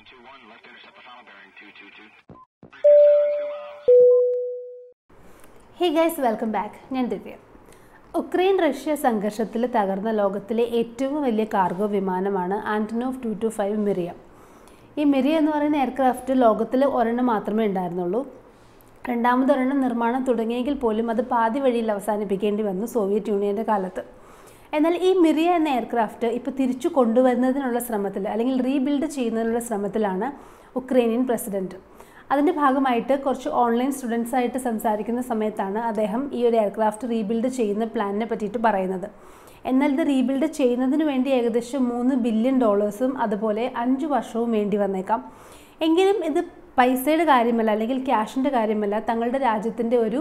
221, left intercept the final bearing 222. 3272 miles. Hey guys welcome back ഞാൻ Divya Ukraine Russia സംഘർഷത്തിൽ തകർന്ന ലോകത്തിലെ ഏറ്റവും വലിയ കാർഗോ വിമാനമാണ് Antonov two two five Mriya ഈ മിറിയ എന്ന് പറയുന്ന എയർക്രാഫ്റ്റ് ലോകത്തിൽ ഒരെണ്ണം മാത്രമേ ഉണ്ടായിരുന്നുള്ളൂ രണ്ടാമതൊരെണ്ണം നിർമ്മാണം തുടങ്ങിയെങ്കിൽ പോലും അത് പാതി വഴിയിൽ അവസാനിപ്പിക്കേണ്ടി വന്നു സോവിയറ്റ് യൂണിയൻ്റെ കാലത്ത് എന്നാൽ ഈ മിറിയ എന്ന എയർക്രാഫ്റ്റ് ഇപ്പോൾ തിരിച്ചു കൊണ്ടുവരുന്നതിനുള്ള ശ്രമത്തിൽ അല്ലെങ്കിൽ റീബിൽഡ് ചെയ്യുന്നതിനുള്ള ശ്രമത്തിലാണ് ഉക്രൈനിയൻ പ്രസിഡൻറ്റ് അതിൻ്റെ ഭാഗമായിട്ട് കുറച്ച് ഓൺലൈൻ സ്റ്റുഡൻസ് ആയിട്ട് സംസാരിക്കുന്ന സമയത്താണ് അദ്ദേഹം ഈ ഒരു എയർക്രാഫ്റ്റ് റീബിൽഡ് ചെയ്യുന്ന പ്ലാനിനെ പറ്റിയിട്ട് പറയുന്നത് എന്നാൽ ഇത് റീബിൽഡ് ചെയ്യുന്നതിന് വേണ്ടി ഏകദേശം മൂന്ന് ബില്യൺ ഡോളേഴ്സും അതുപോലെ അഞ്ച് വർഷവും വേണ്ടി വന്നേക്കാം എങ്കിലും ഇത് പൈസയുടെ കാര്യമല്ല അല്ലെങ്കിൽ ക്യാഷിൻ്റെ കാര്യമല്ല തങ്ങളുടെ രാജ്യത്തിൻ്റെ ഒരു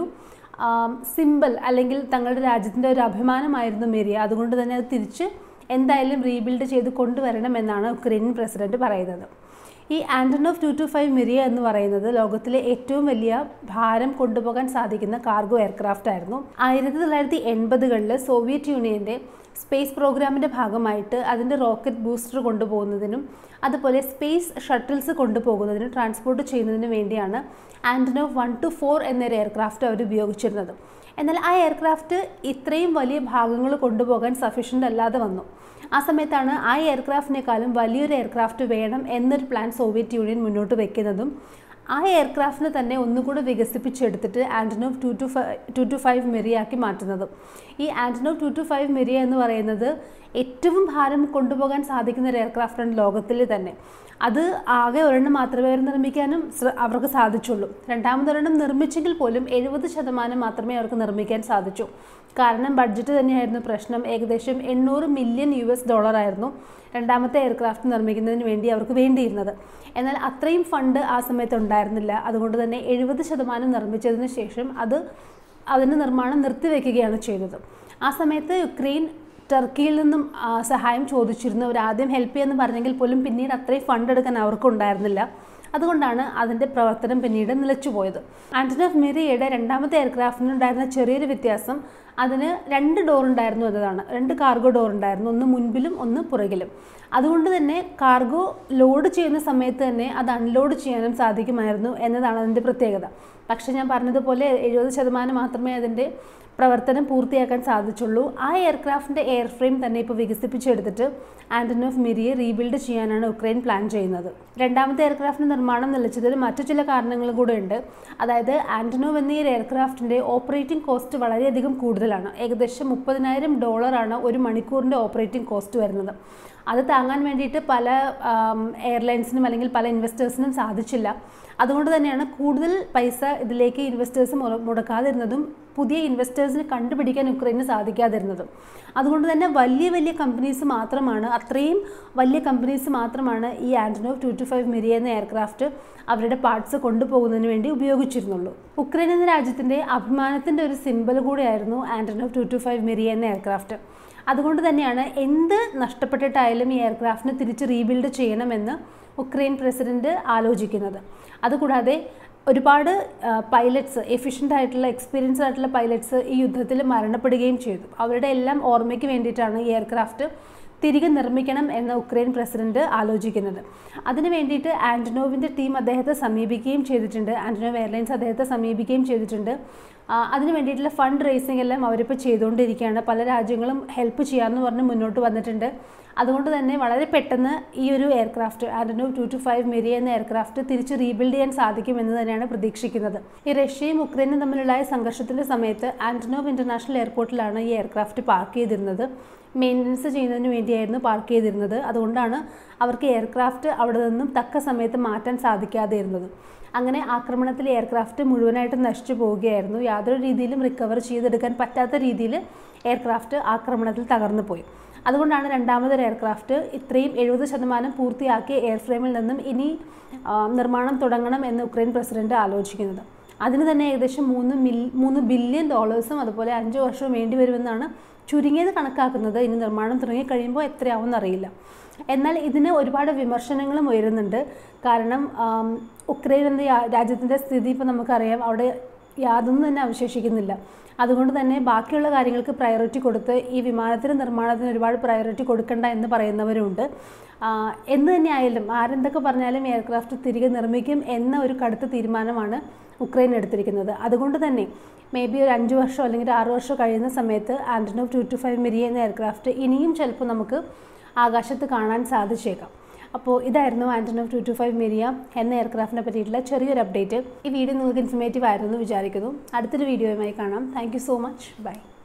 സിമ്പിൾ അല്ലെങ്കിൽ തങ്ങളുടെ രാജ്യത്തിൻ്റെ ഒരു അഭിമാനമായിരുന്നു മേരിയ അതുകൊണ്ട് തന്നെ അത് തിരിച്ച് എന്തായാലും റീബിൽഡ് ചെയ്ത് കൊണ്ടുവരണം എന്നാണ് ഉക്രൈനിയൻ പ്രസിഡന്റ് പറയുന്നത് ഈ Antonov two two five Mriya എന്ന് പറയുന്നത് ലോകത്തിലെ ഏറ്റവും വലിയ ഭാരം കൊണ്ടുപോകാൻ സാധിക്കുന്ന കാർഗോ എയർക്രാഫ്റ്റ് ആയിരുന്നു ആയിരത്തി തൊള്ളായിരത്തി എൺപതുകളിൽ സോവിയറ്റ് യൂണിയൻ്റെ സ്പേസ് പ്രോഗ്രാമിൻ്റെ ഭാഗമായിട്ട് അതിൻ്റെ റോക്കറ്റ് ബൂസ്റ്റർ കൊണ്ടുപോകുന്നതിനും അതുപോലെ സ്പേസ് ഷട്ടിൽസ് കൊണ്ടുപോകുന്നതിനും ട്രാൻസ്പോർട്ട് ചെയ്യുന്നതിനും വേണ്ടിയാണ് ആൻറ്റനോഫ് വൺ ടു ഫോർ എന്നൊരു എയർക്രാഫ്റ്റ് അവർ ഉപയോഗിച്ചിരുന്നത് എന്നാൽ ആ എയർക്രാഫ്റ്റ് ഇത്രയും വലിയ ഭാഗങ്ങൾ കൊണ്ടുപോകാൻ സഫീഷ്യൻ്റ് അല്ലാതെ വന്നു ആ സമയത്താണ് ആ എയർക്രാഫ്റ്റിനേക്കാളും വലിയൊരു എയർക്രാഫ്റ്റ് വേണം എന്നൊരു പ്ലാൻ സോവിയറ്റ് യൂണിയൻ മുന്നോട്ട് വെക്കുന്നതും ആ എയർക്രാഫ്റ്റിനെ തന്നെ ഒന്നുകൂടെ വികസിപ്പിച്ചെടുത്തിട്ട് Antonov two two five two two five മെറിയാക്കി മാറ്റുന്നതും ഈ Antonov two two five Mriya എന്ന് പറയുന്നത് ഏറ്റവും ഭാരം കൊണ്ടുപോകാൻ സാധിക്കുന്ന ഒരു എയർക്രാഫ്റ്റാണ് ലോകത്തിൽ തന്നെ അത് ആകെ ഒരെണ്ണം മാത്രമേ അവർ നിർമ്മിക്കാനും അവർക്ക് സാധിച്ചുള്ളൂ രണ്ടാമതൊരെണ്ണം നിർമ്മിച്ചെങ്കിൽ പോലും എഴുപത് ശതമാനം മാത്രമേ അവർക്ക് നിർമ്മിക്കാൻ സാധിച്ചു കാരണം ബഡ്ജറ്റ് തന്നെയായിരുന്നു പ്രശ്നം ഏകദേശം എണ്ണൂറ് മില്യൺ യു എസ് ഡോളർ ആയിരുന്നു രണ്ടാമത്തെ എയർക്രാഫ്റ്റ് നിർമ്മിക്കുന്നതിന് വേണ്ടി അവർക്ക് വേണ്ടിയിരുന്നത് എന്നാൽ അത്രയും ഫണ്ട് ആ സമയത്ത് ഉണ്ടായിരുന്നില്ല അതുകൊണ്ട് തന്നെ എഴുപത് ശതമാനം നിർമ്മിച്ചതിന് ശേഷം അത് അതിൻ്റെ നിർമ്മാണം നിർത്തിവെക്കുകയാണ് ചെയ്തത് ആ സമയത്ത് യുക്രൈൻ ടർക്കിയിൽ നിന്നും സഹായം ചോദിച്ചിരുന്നു അവർ ആദ്യം ഹെൽപ്പ് ചെയ്യുമെന്ന് പറഞ്ഞെങ്കിൽ പോലും പിന്നീട് അത്രയും ഫണ്ട് എടുക്കാൻ അവർക്കുണ്ടായിരുന്നില്ല അതുകൊണ്ടാണ് അതിൻ്റെ പ്രവർത്തനം പിന്നീട് നിലച്ചുപോയത് ആൻറ്റനോഫ് മെറിയയുടെ രണ്ടാമത്തെ എയർക്രാഫ്റ്റിന് ഉണ്ടായിരുന്ന ചെറിയൊരു വ്യത്യാസം അതിന് രണ്ട് ഡോർ ഉണ്ടായിരുന്നു എന്നതാണ് രണ്ട് കാർഗോ ഡോർ ഉണ്ടായിരുന്നു ഒന്ന് മുൻപിലും ഒന്ന് പുറകിലും അതുകൊണ്ട് തന്നെ കാർഗോ ലോഡ് ചെയ്യുന്ന സമയത്ത് തന്നെ അത് അൺലോഡ് ചെയ്യാനും സാധിക്കുമായിരുന്നു എന്നതാണ് അതിൻ്റെ പ്രത്യേകത പക്ഷേ ഞാൻ പറഞ്ഞതുപോലെ എഴുപത് ശതമാനം മാത്രമേ അതിൻ്റെ പ്രവർത്തനം പൂർത്തിയാക്കാൻ സാധിച്ചുള്ളൂ ആ എയർക്രാഫ്റ്റിൻ്റെ എയർ ഫ്രെയിം തന്നെ ഇപ്പോൾ വികസിപ്പിച്ചെടുത്തിട്ട് ആൻറ്റനോഫ് മിരിയെ റീബിൽഡ് ചെയ്യാനാണ് ഉക്രൈൻ പ്ലാൻ ചെയ്യുന്നത് രണ്ടാമത്തെ എയർക്രാഫ്റ്റിൻ്റെ നിർമ്മാണം നിലച്ചതിന് മറ്റു ചില കാരണങ്ങളും കൂടെ ഉണ്ട് അതായത് ആൻറ്റനോവ് എന്ന ഈ ഒരു ഓപ്പറേറ്റിംഗ് കോസ്റ്റ് വളരെയധികം കൂടുതലാണ് ഏകദേശം മുപ്പതിനായിരം ഡോളറാണ് ഒരു മണിക്കൂറിൻ്റെ ഓപ്പറേറ്റിംഗ് കോസ്റ്റ് വരുന്നത് അത് താങ്ങാൻ വേണ്ടിയിട്ട് പല എയർലൈൻസിനും അല്ലെങ്കിൽ പല ഇൻവെസ്റ്റേഴ്സിനും സാധിച്ചില്ല അതുകൊണ്ട് തന്നെയാണ് കൂടുതൽ പൈസ ഇതിലേക്ക് ഇൻവെസ്റ്റേഴ്സ് മുടക്കാതിരുന്നതും പുതിയ ഇൻവെസ്റ്റേഴ്സിന് കണ്ടുപിടിക്കാൻ യുക്രൈന് സാധിക്കാതിരുന്നതും അതുകൊണ്ട് തന്നെ വലിയ വലിയ കമ്പനീസ് മാത്രമാണ് അത്രയും വലിയ കമ്പനീസ് മാത്രമാണ് ഈ Antonov two two five Mriya എന്ന എയർക്രാഫ്റ്റ് അവരുടെ പാർട്സ് കൊണ്ടുപോകുന്നതിന് വേണ്ടി ഉപയോഗിച്ചിരുന്നുള്ളൂ ഉക്രൈൻ എന്ന രാജ്യത്തിൻ്റെ അഭിമാനത്തിൻ്റെ ഒരു സിമ്പിൾ കൂടിയായിരുന്നു Antonov two two five Mriya എന്ന എയർക്രാഫ്റ്റ് അതുകൊണ്ട് തന്നെയാണ് എന്ത് നഷ്ടപ്പെട്ടിട്ടായാലും ഈ എയർക്രാഫ്റ്റിനെ തിരിച്ച് റീബിൽഡ് ചെയ്യണമെന്ന് ഉക്രൈൻ പ്രസിഡന്റ് ആലോചിക്കുന്നത് അതുകൂടാതെ ഒരുപാട് പൈലറ്റ്സ് എഫിഷ്യൻ്റ് ആയിട്ടുള്ള എക്സ്പീരിയൻസ് ആയിട്ടുള്ള പൈലറ്റ്സ് ഈ യുദ്ധത്തിൽ മരണപ്പെടുകയും ചെയ്തു അവരുടെ എല്ലാം ഓർമ്മയ്ക്ക് വേണ്ടിയിട്ടാണ് ഈ എയർക്രാഫ്റ്റ് തിരികെ നിർമ്മിക്കണം എന്ന ഉക്രൈൻ പ്രസിഡന്റ് ആലോചിക്കുന്നത് അതിനു വേണ്ടിയിട്ട് ആൻറ്റനോവിൻ്റെ ടീം അദ്ദേഹത്തെ സമീപിക്കുകയും ചെയ്തിട്ടുണ്ട് ആൻറ്റനോവ് എയർലൈൻസ് അദ്ദേഹത്തെ സമീപിക്കുകയും ചെയ്തിട്ടുണ്ട് അതിന് വേണ്ടിയിട്ടുള്ള ഫണ്ട് റേസിംഗ് എല്ലാം അവരിപ്പോൾ ചെയ്തുകൊണ്ടിരിക്കുകയാണ് പല രാജ്യങ്ങളും ഹെൽപ്പ് ചെയ്യാമെന്ന് പറഞ്ഞ് മുന്നോട്ട് വന്നിട്ടുണ്ട് അതുകൊണ്ട് തന്നെ വളരെ പെട്ടെന്ന് ഈ ഒരു aircraft Antonov two two five Mriya എന്ന എയർക്രാഫ്റ്റ് തിരിച്ച് റീബിൽഡ് ചെയ്യാൻ സാധിക്കുമെന്ന് തന്നെയാണ് പ്രതീക്ഷിക്കുന്നത് ഈ റഷ്യയും ഉക്രൈനും തമ്മിലുള്ള സംഘർഷത്തിൻ്റെ സമയത്ത് ആൻറ്റനോവ് ഇൻ്റർനാഷണൽ എയർപോർട്ടിലാണ് ഈ എയർക്രാഫ്റ്റ് പാർക്ക് ചെയ്തിരുന്നത് മെയിൻ്റനൻസ് ചെയ്യുന്നതിന് വേണ്ടിയായിരുന്നു പാർക്ക് ചെയ്തിരുന്നത് അതുകൊണ്ടാണ് അവർക്ക് എയർക്രാഫ്റ്റ് അവിടെ നിന്നും തക്ക സമയത്ത് മാറ്റാൻ സാധിക്കാതെ ഇരുന്നത് അങ്ങനെ ആക്രമണത്തിൽ എയർക്രാഫ്റ്റ് മുഴുവനായിട്ട് നശിച്ചു പോവുകയായിരുന്നു യാതൊരു രീതിയിലും റിക്കവർ ചെയ്തെടുക്കാൻ പറ്റാത്ത രീതിയിൽ എയർക്രാഫ്റ്റ് ആക്രമണത്തിൽ തകർന്നു പോയി അതുകൊണ്ടാണ് രണ്ടാമതൊരു എയർക്രാഫ്റ്റ് ഇത്രയും എഴുപത് ശതമാനം പൂർത്തിയാക്കിയ എയർ ഫ്രെയിമിൽ നിന്നും ഇനി നിർമ്മാണം തുടങ്ങണം എന്ന് ഉക്രൈൻ പ്രസിഡന്റ് ആലോചിക്കുന്നത് അതിന് തന്നെ ഏകദേശം മൂന്ന് മിൽ മൂന്ന് ബില്യൺ ഡോളേഴ്സും അതുപോലെ അഞ്ച് വർഷവും വേണ്ടി വരുമെന്നാണ് ചുരുങ്ങിയത് കണക്കാക്കുന്നത് ഇനി നിർമ്മാണം തുടങ്ങി കഴിയുമ്പോൾ എത്രയാവും അറിയില്ല എന്നാൽ ഇതിന് ഒരുപാട് വിമർശനങ്ങളും ഉയരുന്നുണ്ട് കാരണം ഉക്രൈൻ എന്ന രാജ്യത്തിൻ്റെ സ്ഥിതി ഇപ്പോൾ നമുക്കറിയാം അവിടെ യാതൊന്നും തന്നെ അവശേഷിക്കുന്നില്ല അതുകൊണ്ട് തന്നെ ബാക്കിയുള്ള കാര്യങ്ങൾക്ക് പ്രയോറിറ്റി കൊടുത്ത് ഈ വിമാനത്തിൻ്റെ നിർമ്മാണത്തിന് ഒരുപാട് പ്രയോറിറ്റി കൊടുക്കണ്ട എന്ന് പറയുന്നവരുണ്ട് ആ, എന്ന് തന്നെയായാലും ആരെന്തൊക്കെ പറഞ്ഞാലും എയർക്രാഫ്റ്റ് തിരികെ നിർമ്മിക്കും എന്ന ഒരു കടുത്ത തീരുമാനമാണ് ഉക്രൈൻ എടുത്തിരിക്കുന്നത് അതുകൊണ്ട് തന്നെ മേ ബി ഒരു അഞ്ച് വർഷം അല്ലെങ്കിൽ ഒരു ആറ് വർഷം കഴിയുന്ന സമയത്ത് Antonov two two five Mriya എന്ന എയർക്രാഫ്റ്റ് ഇനിയും ചിലപ്പോൾ നമുക്ക് ആകാശത്ത് കാണാൻ സാധിച്ചേക്കാം അപ്പോൾ ഇതായിരുന്നു Antonov two two five Mriya എന്ന എയർക്രാഫ്റ്റിനെ പറ്റിയിട്ടുള്ള ചെറിയൊരു അപ്ഡേറ്റ് ഈ വീഡിയോ നിങ്ങൾക്ക് ഇൻഫർമേറ്റീവ് ആയിരുന്നു എന്ന് വിചാരിക്കുന്നു അടുത്തൊരു വീഡിയോയുമായി കാണാം thank you so much by